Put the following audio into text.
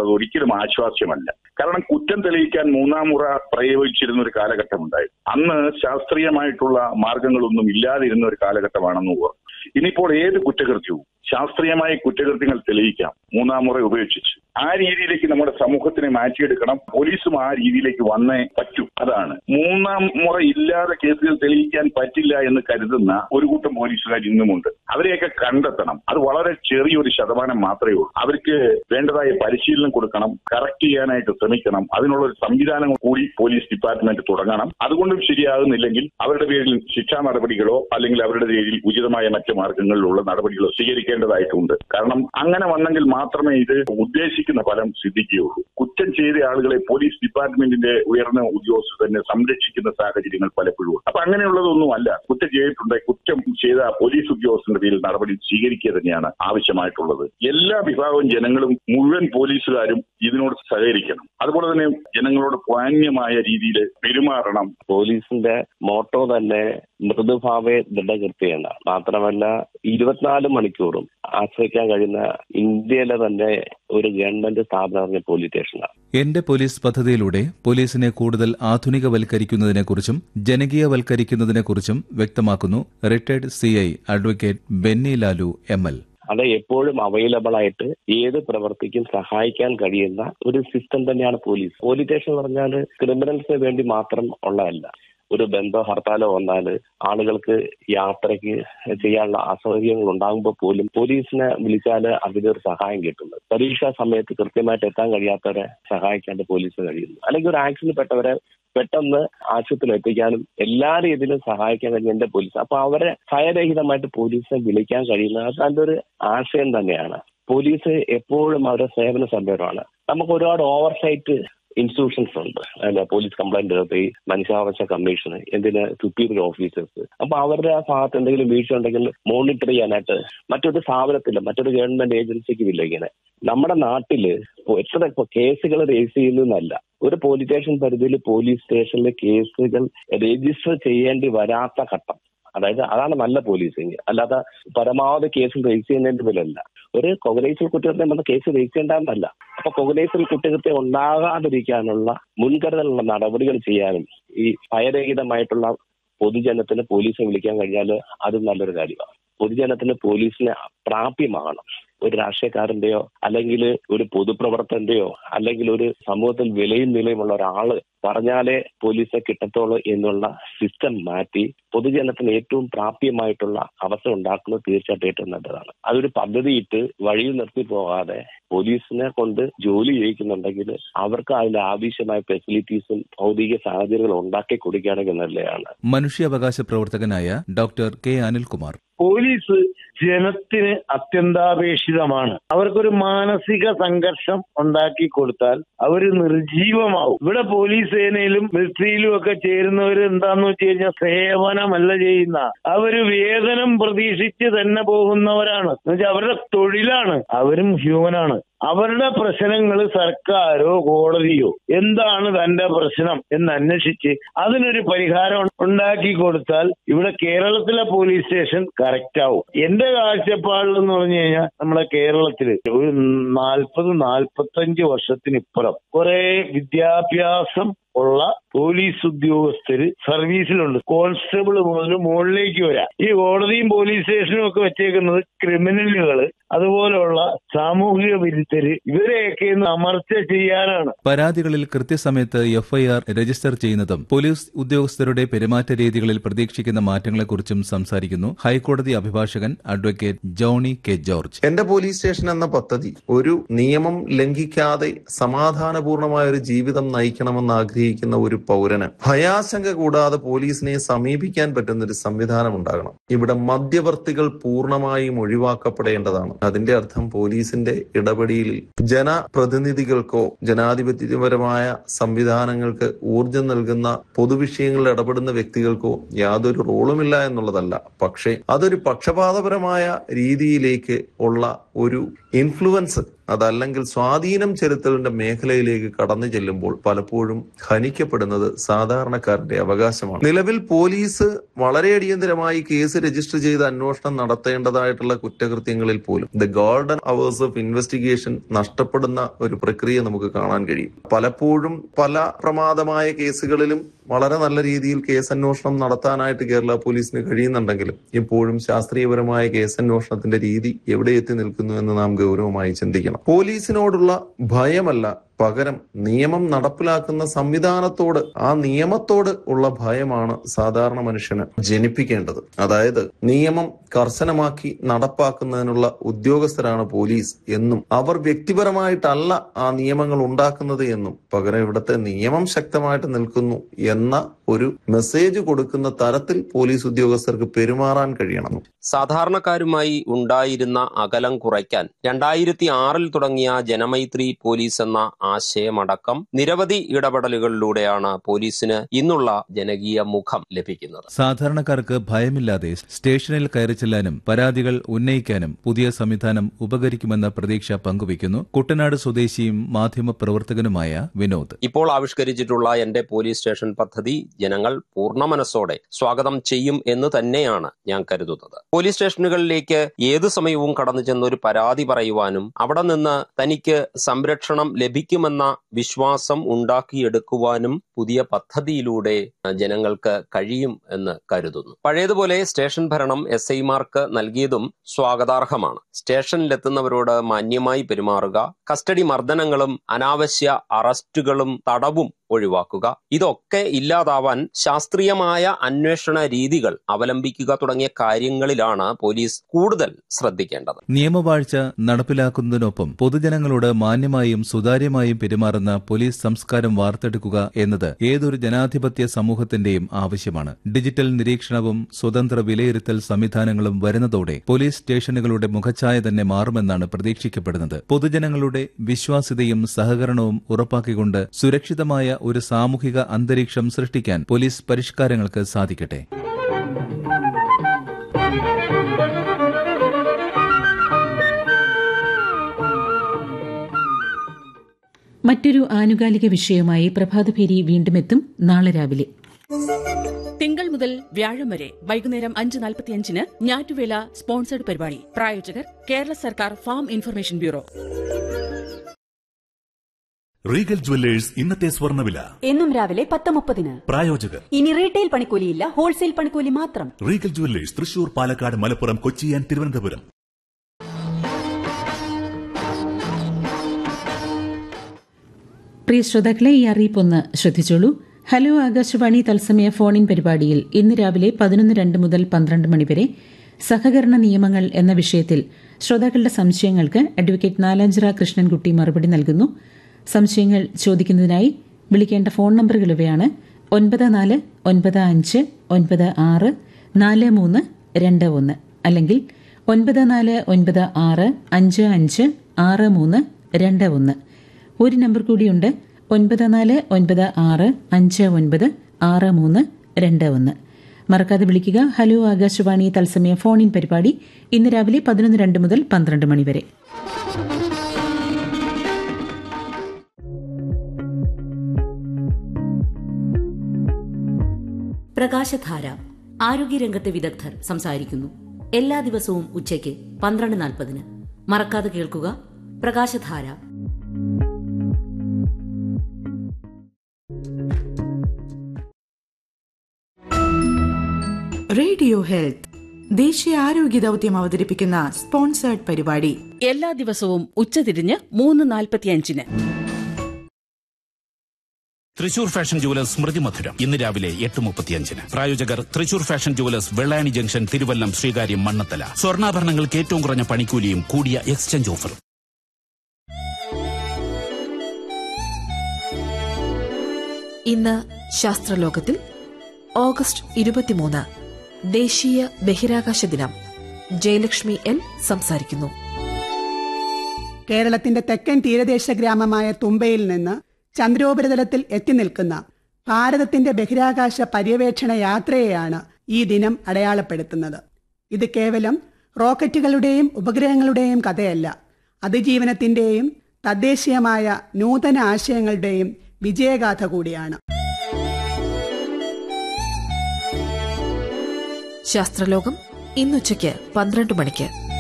എന്നുള്ളത് ഒരിക്കലും ആശ്വാസ്യമല്ല കാരണം കുറ്റം തെളിയിക്കാൻ മൂന്നാം മുറ പ്രയോഗിച്ചിരുന്ന ഒരു കാലഘട്ടം ഉണ്ടായിരുന്നു അന്ന് ശാസ്ത്രീയമായിട്ടുള്ള മാർഗങ്ങളൊന്നും ഇല്ലാതിരുന്ന ഒരു കാലഘട്ടമാണെന്ന് ഓർക്കും ഇനിയിപ്പോൾ ഏത് കുറ്റകൃത്യവും ശാസ്ത്രീയമായ കുറ്റകൃത്യങ്ങൾ തെളിയിക്കാം മൂന്നാം മുറ ഉപേക്ഷിച്ച് ആ രീതിയിലേക്ക് നമ്മുടെ സമൂഹത്തിനെ മാറ്റിയെടുക്കണം പോലീസും ആ രീതിയിലേക്ക് വന്നേ പറ്റൂ അതാണ് മൂന്നാം മുറ ഇല്ലാതെ കേസുകൾ തെളിയിക്കാൻ പറ്റില്ല എന്ന് കരുതുന്ന ഒരു കൂട്ടം പോലീസുകാർ ഇന്നുമുണ്ട് അവരെയൊക്കെ കണ്ടെത്തണം അത് വളരെ ചെറിയൊരു ശതമാനം മാത്രമേ ഉള്ളൂ അവർക്ക് വേണ്ടതായ പരിശീലനം കൊടുക്കണം കറക്റ്റ് ചെയ്യാനായിട്ട് ശ്രമിക്കണം അതിനുള്ള ഒരു സംവിധാനം കൂടി പോലീസ് ഡിപ്പാർട്ട്മെന്റ് തുടങ്ങണം അതുകൊണ്ടും ശരിയാകുന്നില്ലെങ്കിൽ അവരുടെ പേരിൽ ശിക്ഷാ നടപടികളോ അല്ലെങ്കിൽ അവരുടെ പേരിൽ ഉചിതമായ മറ്റു മാർഗങ്ങളിലുള്ള നടപടികളോ സ്വീകരിക്കേണ്ടതായിട്ടുണ്ട് കാരണം അങ്ങനെ വന്നെങ്കിൽ മാത്രമേ ഇത് ഉദ്ദേശിക്കുന്ന ഫലം സിദ്ധിക്കുകയുള്ളൂ കുറ്റം ചെയ്ത ആളുകളെ പോലീസ് ഡിപ്പാർട്ട്മെന്റിന്റെ ഉയർന്ന ഉദ്യോഗസ്ഥർ തന്നെ സംരക്ഷിക്കുന്ന സാഹചര്യങ്ങൾ പലപ്പോഴും ഉണ്ട്. അപ്പൊ അങ്ങനെയുള്ളതൊന്നും അല്ല കുറ്റം ചെയ്തിട്ടുണ്ട് കുറ്റം ചെയ്ത പോലീസ് ഉദ്യോഗസ്ഥരുടെ പേരിൽ നടപടി സ്വീകരിക്കുക തന്നെയാണ് ആവശ്യമായിട്ടുള്ളത് എല്ലാ വിഭാഗം ജനങ്ങളും മുഴുവൻ പോലീസുകാരും ഇതിനോട് സഹകരിക്കണം അതുപോലെ തന്നെ ജനങ്ങളോട് മാന്യമായ രീതിയിൽ പെരുമാറണം പോലീസിന്റെ മോട്ടോ തന്നെ മൃദുഭാവേ ദൃഢകൃത്യ എന്നാണ് മാത്രമല്ല ഇരുപത്തിനാല് മണിക്കൂറും ആശ്രയിക്കാൻ കഴിയുന്ന ഇന്ത്യയിലെ തന്നെ ഒരു ഗവൺമെന്റ് സ്ഥാപനം പോലീസ് സ്റ്റേഷനാണ് എന്റെ പോലീസ് പദ്ധതിയിലൂടെ പോലീസിനെ കൂടുതൽ ആധുനികവൽക്കരിക്കുന്നതിനെക്കുറിച്ചും ജനകീയവൽക്കരിക്കുന്നതിനെക്കുറിച്ചും വ്യക്തമാക്കുന്നു retired CI advocate Benny Lalu M L അത് എപ്പോഴും അവൈലബിൾ ആയിട്ട് ഏത് പ്രവർത്തിക്കും സഹായിക്കാൻ കഴിയുന്ന ഒരു സിസ്റ്റം തന്നെയാണ് പോലീസ് പോലീസ് സ്റ്റേഷൻ എന്ന് പറഞ്ഞാൽ ക്രിമിനൽസിന് വേണ്ടി മാത്രം ഉള്ളതല്ല ഒരു ബന്ധോ ഹർത്താലോ വന്നാൽ ആളുകൾക്ക് യാത്രയ്ക്ക് ചെയ്യാനുള്ള അസൗകര്യങ്ങൾ ഉണ്ടാകുമ്പോൾ പോലും പോലീസിനെ വിളിച്ചാൽ അതിലൊരു സഹായം കിട്ടുന്നത് പരീക്ഷാ സമയത്ത് കൃത്യമായിട്ട് എത്താൻ കഴിയാത്തവരെ സഹായിക്കാണ്ട് പോലീസിന് കഴിയുന്നു അല്ലെങ്കിൽ ഒരു ആക്സിഡന്റ് പെട്ടവരെ പെട്ടെന്ന് ആശുപത്രിയിൽ എത്തിക്കാനും എല്ലാ രീതിയിലും സഹായിക്കാൻ കഴിയുന്ന എന്റെ പോലീസ് അപ്പൊ അവരെ ഭയരഹിതമായിട്ട് പോലീസിനെ വിളിക്കാൻ കഴിയുന്നത് അത് നല്ലൊരു ആശയം തന്നെയാണ് പോലീസ് എപ്പോഴും അവരുടെ സേവന സഭ്യമാണ് നമുക്ക് ഒരുപാട് ഓവർസൈറ്റ് ഇൻസ്റ്റിറ്റ്യൂഷൻസ് ഉണ്ട് അല്ല പോലീസ് കംപ്ലൈന്റ് നടത്തി മനുഷ്യാവകാശ കമ്മീഷൻ എന്തിന് സുപ്പീരിയർ ഓഫീസേഴ്സ് അപ്പൊ അവരുടെ ആ ഭാഗത്ത് എന്തെങ്കിലും വീഴ്ച ഉണ്ടെങ്കിൽ മോണിറ്റർ ചെയ്യാനായിട്ട് മറ്റൊരു സ്ഥാപനത്തില്ല മറ്റൊരു ഗവൺമെന്റ് ഏജൻസിക്കും ഇല്ല ഇങ്ങനെ നമ്മുടെ നാട്ടില് ഇപ്പൊ എത്ര ഇപ്പൊ കേസുകൾ രജിസ്റ്റർ ചെയ്യുന്നതല്ല ഒരു പോലീസ് സ്റ്റേഷൻ പരിധിയിൽ പോലീസ് സ്റ്റേഷനിലെ കേസുകൾ രജിസ്റ്റർ ചെയ്യേണ്ടി വരാത്ത ഘട്ടം അതായത് അതാണ് നല്ല പോലീസിങ് അല്ലാതെ പരമാവധി കേസ് രജിസ്റ്റർ ചെയ്യുന്നതിന്റെ പേരല്ല ഒരു കൊഗനൈസൽ കുറ്റകൃത്യം വന്ന കേസ് രജിസ്റ്റർ ചെയ്യേണ്ടതല്ല അപ്പൊ കൊഗനൈസൽ കുറ്റകൃത്യം ഉണ്ടാകാതിരിക്കാനുള്ള മുൻകരുതലുള്ള നടപടികൾ ചെയ്യാനും ഈ ഭയരഹിതമായിട്ടുള്ള പൊതുജനത്തിന് പോലീസിനെ വിളിക്കാൻ കഴിഞ്ഞാൽ അത് നല്ലൊരു കാര്യമാണ് പൊതുജനത്തിന് പോലീസിനെ പ്രാപ്യമാകണം ഒരു രാഷ്ട്രീയക്കാരന്റെയോ അല്ലെങ്കിൽ ഒരു പൊതുപ്രവർത്തകന്റെയോ അല്ലെങ്കിൽ ഒരു സമൂഹത്തിൽ വിലയും നിലയുമുള്ള ഒരാള് പറഞ്ഞാലേ പോലീസിനെ കിട്ടത്തുള്ളൂ എന്നുള്ള സിസ്റ്റം മാറ്റി പൊതുജനത്തിന് ഏറ്റവും പ്രാപ്യമായിട്ടുള്ള അവസ്ഥ ഉണ്ടാക്കുന്നത് തീർച്ചയായിട്ടും ഏറ്റവും നല്ലതാണ് അതൊരു പദ്ധതിയിട്ട് വഴിയിൽ നിർത്തി പോകാതെ പോലീസിനെ കൊണ്ട് ജോലി ചെയ്യിക്കുന്നുണ്ടെങ്കിൽ അവർക്ക് അതിന്റെ ആവശ്യമായ ഫെസിലിറ്റീസും ഭൗതിക സാഹചര്യങ്ങളും ഉണ്ടാക്കി കൊടുക്കുകയാണെങ്കിൽ നല്ലതാണ് മനുഷ്യാവകാശ പ്രവർത്തകനായ ഡോക്ടർ കെ അനിൽകുമാർ പോലീസ് ജനത്തിന് അത്യന്താപേക്ഷിതമാണ് അവർക്കൊരു മാനസിക സംഘർഷം ഉണ്ടാക്കി കൊടുത്താൽ അവർ നിർജീവമാവും ഇവിടെ പോലീസ് സേനയിലും മിലിറ്ററിയിലും ഒക്കെ ചേരുന്നവർ എന്താന്ന് വെച്ച് കഴിഞ്ഞാൽ സേവനമല്ല ചെയ്യുന്ന അവര് വേതനം പ്രതീക്ഷിച്ച് തന്നെ പോകുന്നവരാണ് എന്നുവെച്ചാൽ അവരുടെ തൊഴിലാണ് അവരും ഹ്യൂമനാണ് അവരുടെ പ്രശ്നങ്ങൾ സർക്കാരോ കോടതിയോ എന്താണ് തന്റെ പ്രശ്നം എന്ന് അന്വേഷിച്ച് അതിനൊരു പരിഹാരം ഉണ്ടാക്കി കൊടുത്താൽ ഇവിടെ കേരളത്തിലെ പോലീസ് സ്റ്റേഷൻ കറക്റ്റ് ആവും എന്റെ കാഴ്ചപ്പാടിൽ എന്ന് പറഞ്ഞു കഴിഞ്ഞാൽ നമ്മുടെ കേരളത്തില് ഒരു നാൽപ്പത് നാൽപ്പത്തഞ്ച് വർഷത്തിനിപ്പുറം കുറെ വിദ്യാഭ്യാസം ഉള്ള പോലീസ് ഉദ്യോഗസ്ഥര് സർവീസിലുണ്ട് കോൺസ്റ്റബിൾ മുതൽ മുകളിലേക്ക് വരാം ഈ കോടതിയും പോലീസ് സ്റ്റേഷനും ഒക്കെ വെച്ചേക്കുന്നത് ക്രിമിനലുകള് അതുപോലെയുള്ള സാമൂഹിക വിരുദ്ധര് ഇവരെയൊക്കെ ഒന്ന് അമർച്ച ചെയ്യാനാണ് പരാതികളിൽ കൃത്യസമയത്ത് എഫ്ഐആർ രജിസ്റ്റർ ചെയ്യുന്നതും പോലീസ് ഉദ്യോഗസ്ഥരുടെ പെരുമാറ്റ രീതികളിൽ പ്രതീക്ഷിക്കുന്ന മാറ്റങ്ങളെക്കുറിച്ചും സംസാരിക്കുന്നു ഹൈക്കോടതി അഭിഭാഷകൻ അഡ്വക്കേറ്റ് ജോണി കെ ജോർജ് എന്റെ പോലീസ് സ്റ്റേഷൻ എന്ന പദ്ധതി ഒരു നിയമം ലംഘിക്കാതെ സമാധാനപൂർണമായ ഒരു ജീവിതം നയിക്കണമെന്ന് ആഗ്രഹിക്കുന്ന ഒരു പൗരന് ഭയാശങ്ക കൂടാതെ പോലീസിനെ സമീപിക്കാൻ പറ്റുന്ന ഒരു സംവിധാനം ഉണ്ടാകണം ഇവിടെ മധ്യവർത്തികൾ പൂർണ്ണമായും ഒഴിവാക്കപ്പെടേണ്ടതാണ് അതിന്റെ അർത്ഥം പോലീസിന്റെ ഇടപെടിയിൽ ജനപ്രതിനിധികൾക്കോ ജനാധിപത്യപരമായ സംവിധാനങ്ങൾക്ക് ഊർജം നൽകുന്ന പൊതുവിഷയങ്ങളിൽ ഇടപെടുന്ന വ്യക്തികൾക്കോ യാതൊരു റോളുമില്ല എന്നുള്ളതല്ല പക്ഷേ അതൊരു പക്ഷപാതപരമായ രീതിയിലേക്ക് ഉള്ള ഒരു ഇൻഫ്ലുവൻസ് അതല്ലെങ്കിൽ സ്വാധീനം ചെലുത്തലിന്റെ മേഖലയിലേക്ക് കടന്നു ചെല്ലുമ്പോൾ പലപ്പോഴും ഹനിക്കപ്പെടുന്നത് സാധാരണക്കാരന്റെ അവകാശമാണ് നിലവിൽ പോലീസ് വളരെ അടിയന്തരമായി കേസ് രജിസ്റ്റർ ചെയ്ത് അന്വേഷണം നടത്തേണ്ടതായിട്ടുള്ള കുറ്റകൃത്യങ്ങളിൽ പോലും the golden hours of investigation നഷ്ടപ്പെടുന്ന ഒരു പ്രക്രിയ നമുക്ക് കാണാൻ കഴിയും പലപ്പോഴും പല പ്രമാദമായ കേസുകളിലും വളരെ നല്ല രീതിയിൽ കേസ് അന്വേഷണം നടത്താനായിട്ട് കേരള പോലീസിന് കഴിയുന്നുണ്ടെങ്കിലും ഇപ്പോഴും ശാസ്ത്രീയപരമായ കേസ് അന്വേഷണത്തിന്റെ രീതി എവിടെ എത്തി നിൽക്കുന്നു എന്ന് നാം ഗൗരവമായി ചിന്തിക്കണം പോലീസിനോടുള്ള ഭയമല്ല പകരം നിയമം നടപ്പിലാക്കുന്ന സംവിധാനത്തോട് ആ നിയമത്തോട് ഉള്ള ഭയമാണ് സാധാരണ മനുഷ്യന് ജനിപ്പിക്കേണ്ടത് അതായത് നിയമം കർശനമാക്കി നടപ്പാക്കുന്നതിനുള്ള ഉദ്യോഗസ്ഥരാണ് പോലീസ് എന്നും അവർ വ്യക്തിപരമായിട്ടല്ല ആ നിയമങ്ങൾ ഉണ്ടാക്കുന്നത് എന്നും പകരം ഇവിടുത്തെ നിയമം ശക്തമായിട്ട് നിൽക്കുന്നു എന്ന ഒരു മെസ്സേജ് കൊടുക്കുന്ന തരത്തിൽ പോലീസ് ഉദ്യോഗസ്ഥർക്ക് പെരുമാറാൻ കഴിയണം സാധാരണക്കാരുമായി ഉണ്ടായിരുന്ന അകലം കുറയ്ക്കാൻ രണ്ടായിരത്തി ആറിൽ തുടങ്ങിയ ജനമൈത്രി പോലീസ് എന്ന ആശയമടക്കം നിരവധി ഇടപെടലുകളിലൂടെയാണ് പോലീസിന് ഇന്നുള്ള ജനകീയ മുഖം ലഭിക്കുന്നത് സാധാരണക്കാർക്ക് ഭയമില്ലാതെ സ്റ്റേഷനിൽ കയറി ചെല്ലാനും പരാതികൾ ഉന്നയിക്കാനും പുതിയ സംവിധാനം ഉപകരിക്കുമെന്ന പ്രതീക്ഷ പങ്കുവയ്ക്കുന്നു കുട്ടനാട് സ്വദേശിയും മാധ്യമപ്രവർത്തകനുമായ വിനോദ് ഇപ്പോൾ ആവിഷ്കരിച്ചിട്ടുള്ള എന്റെ പോലീസ് സ്റ്റേഷൻ പദ്ധതി ജനങ്ങൾ പൂർണ്ണ മനസ്സോടെ സ്വാഗതം ചെയ്യും എന്ന് തന്നെയാണ് ഞാൻ കരുതുന്നത് പോലീസ് സ്റ്റേഷനുകളിലേക്ക് ഏതു സമയവും കടന്നു ചെന്ന് ഒരു പരാതി പറയുവാനും അവിടെ നിന്ന് തനിക്ക് സംരക്ഷണം ലഭിക്കുമെന്ന വിശ്വാസം ഉണ്ടാക്കിയെടുക്കുവാനും പുതിയ പദ്ധതിയിലൂടെ ജനങ്ങൾക്ക് കഴിയും എന്ന് കരുതുന്നു പഴയതുപോലെ സ്റ്റേഷൻ ഭരണം എസ് ഐമാർക്ക് നൽകിയതും സ്വാഗതാർഹമാണ് സ്റ്റേഷനിലെത്തുന്നവരോട് മാന്യമായി പെരുമാറുക കസ്റ്റഡി മർദ്ദനങ്ങളും അനാവശ്യ അറസ്റ്റുകളും തടവും ഒഴിവാക്കുക ഇതൊക്കെ ഇല്ലാതാവാൻ ശാസ്ത്രീയമായ അന്വേഷണ രീതികൾ അവലംബിക്കുക തുടങ്ങിയ കാര്യങ്ങളിലാണ് പോലീസ് കൂടുതൽ ശ്രദ്ധിക്കേണ്ടത് നിയമവാഴ്ച നടപ്പിലാക്കുന്നതിനൊപ്പം പൊതുജനങ്ങളോട് മാന്യമായും സുതാര്യമായും പെരുമാറുന്ന പോലീസ് സംസ്കാരം വാർത്തെടുക്കുക എന്നത് ഏതൊരു ജനാധിപത്യ സമൂഹത്തിന്റെയും ആവശ്യമാണ് ഡിജിറ്റൽ നിരീക്ഷണവും സ്വതന്ത്ര വിലയിരുത്തൽ സംവിധാനങ്ങളും വരുന്നതോടെ പോലീസ് സ്റ്റേഷനുകളുടെ മുഖച്ഛായ തന്നെ മാറുമെന്നാണ് പ്രതീക്ഷിക്കപ്പെടുന്നത് പൊതുജനങ്ങളുടെ വിശ്വാസ്യതയും സഹകരണവും ഉറപ്പാക്കിക്കൊണ്ട് സുരക്ഷിതമായ ഒരു സാമൂഹിക അന്തരീക്ഷം സൃഷ്ടിക്കാൻ പോലീസ് പരിഷ്കാരങ്ങൾക്ക് സാധിക്കട്ടെ മറ്റൊരു ആനുകാലിക വിഷയവുമായി പ്രഭാതഭേരി വീണ്ടും എത്തും നാളെ രാവിലെ തിങ്കൾ മുതൽ വ്യാഴം വരെ വൈകുന്നേരം അഞ്ച് നാൽപ്പത്തിയഞ്ചിന് ഞാറ്റുവേല സ്പോൺസേഡ് പരിപാടി പ്രായോജകർ കേരള സർക്കാർ farm information bureau Regal jewellers ഇന്നത്തെ സ്വർണ്ണവില എന്നും രാവിലെ പത്ത് മുപ്പതിന് പ്രായോജകർ ഇനി റീറ്റെയിൽ പണിക്കൂലിയില്ല ഹോൾസെയിൽ പണിക്കൂലി മാത്രം Regal jewellers Thrissur Palakkad Malappuram Kochi and Thiruvananthapuram പ്രിയ ശ്രോതാക്കളെ ഈ അറിയിപ്പൊന്ന് ശ്രദ്ധിച്ചോളൂ ഹലോ ആകാശവാണി തത്സമയ ഫോൺ ഇൻ പരിപാടിയിൽ ഇന്ന് രാവിലെ പതിനൊന്ന് രണ്ട് മുതൽ പന്ത്രണ്ട് മണിവരെ സഹകരണ നിയമങ്ങൾ എന്ന വിഷയത്തിൽ ശ്രോതാക്കളുടെ സംശയങ്ങൾക്ക് അഡ്വക്കേറ്റ് നാലാഞ്ചിറ കൃഷ്ണൻകുട്ടി മറുപടി നൽകുന്നു സംശയങ്ങൾ ചോദിക്കുന്നതിനായി വിളിക്കേണ്ട ഫോൺ നമ്പറുകൾ ഇവയാണ് ഒൻപത് നാല് ഒൻപത് അഞ്ച് ഒൻപത് ആറ് നാല് മൂന്ന് രണ്ട് ഒന്ന് അല്ലെങ്കിൽ ഒൻപത് നാല് ഒൻപത് ആറ് അഞ്ച് അഞ്ച് ആറ് മൂന്ന് രണ്ട് ഒന്ന് ഒരു നമ്പർ കൂടിയുണ്ട് ഒൻപത് നാല് ഒൻപത് ആറ് അഞ്ച് ഒൻപത് ആറ് മൂന്ന് രണ്ട് ഒന്ന് മറക്കാതെ വിളിക്കുക ഹലോ ആകാശവാണി തത്സമയ ഫോൺ ഇൻ പരിപാടി ഇന്ന് രാവിലെ പതിനൊന്ന് രണ്ട് മുതൽ പന്ത്രണ്ട് മണിവരെ പ്രകാശധാര ആരോഗ്യരംഗത്തെ വിദഗ്ധർ സംസാരിക്കുന്നു എല്ലാ ദിവസവും ഉച്ചയ്ക്ക് പന്ത്രണ്ട് നാൽപ്പതിന് മറക്കാതെ കേൾക്കുക പ്രകാശധാര റേഡിയോ ഹെൽത്ത് ദേശീയ ആരോഗ്യ ദൗത്യം അവതരിപ്പിക്കുന്ന സ്പോൺസേർഡ് പരിപാടി എല്ലാ ദിവസവും ഉച്ചതിരിഞ്ഞ് മൂന്ന് നാൽപ്പത്തിയഞ്ചിന് തൃശൂർ ഫാഷൻ ജുവലേഴ്സ് സ്മൃതി മധുരം ഇന്ന് രാവിലെ എട്ട് മുപ്പത്തിയഞ്ചിന് പ്രായോജകർ Thrissur fashion jewellers Vellayani junction Thiruvallam Sreekaryam Mannanthala സ്വർണ്ണാഭരണങ്ങൾക്ക് ഏറ്റവും കുറഞ്ഞ പണിക്കൂലിയും കൂടിയ എക്സ്ചേഞ്ച് ഓഫറും ഇന്ന് ശാസ്ത്രലോകത്തിൽ ഓഗസ്റ്റ് ഇരുപത്തിമൂന്ന് ദേശീയ ബഹിരാകാശ ദിനം ജയലക്ഷ്മി എൽ സംസാരിക്കുന്നു കേരളത്തിന്റെ തെക്കൻ തീരദേശ ഗ്രാമമായ തുമ്പയിൽ നിന്ന് ചന്ദ്രോപരിതലത്തിൽ എത്തി നിൽക്കുന്ന ഭാരതത്തിന്റെ ബഹിരാകാശ പര്യവേക്ഷണ യാത്രയെയാണ് ഈ ദിനം അടയാളപ്പെടുത്തുന്നത് ഇത് കേവലം റോക്കറ്റുകളുടെയും ഉപഗ്രഹങ്ങളുടെയും കഥയല്ല അതിജീവനത്തിന്റെയും തദ്ദേശീയമായ നൂതന ആശയങ്ങളുടെയും വിജയഗാഥ കൂടിയാണ് ശാസ്ത്രലോകം ഇന്നുച്ചയ്ക്ക് പന്ത്രണ്ട് മണിക്ക്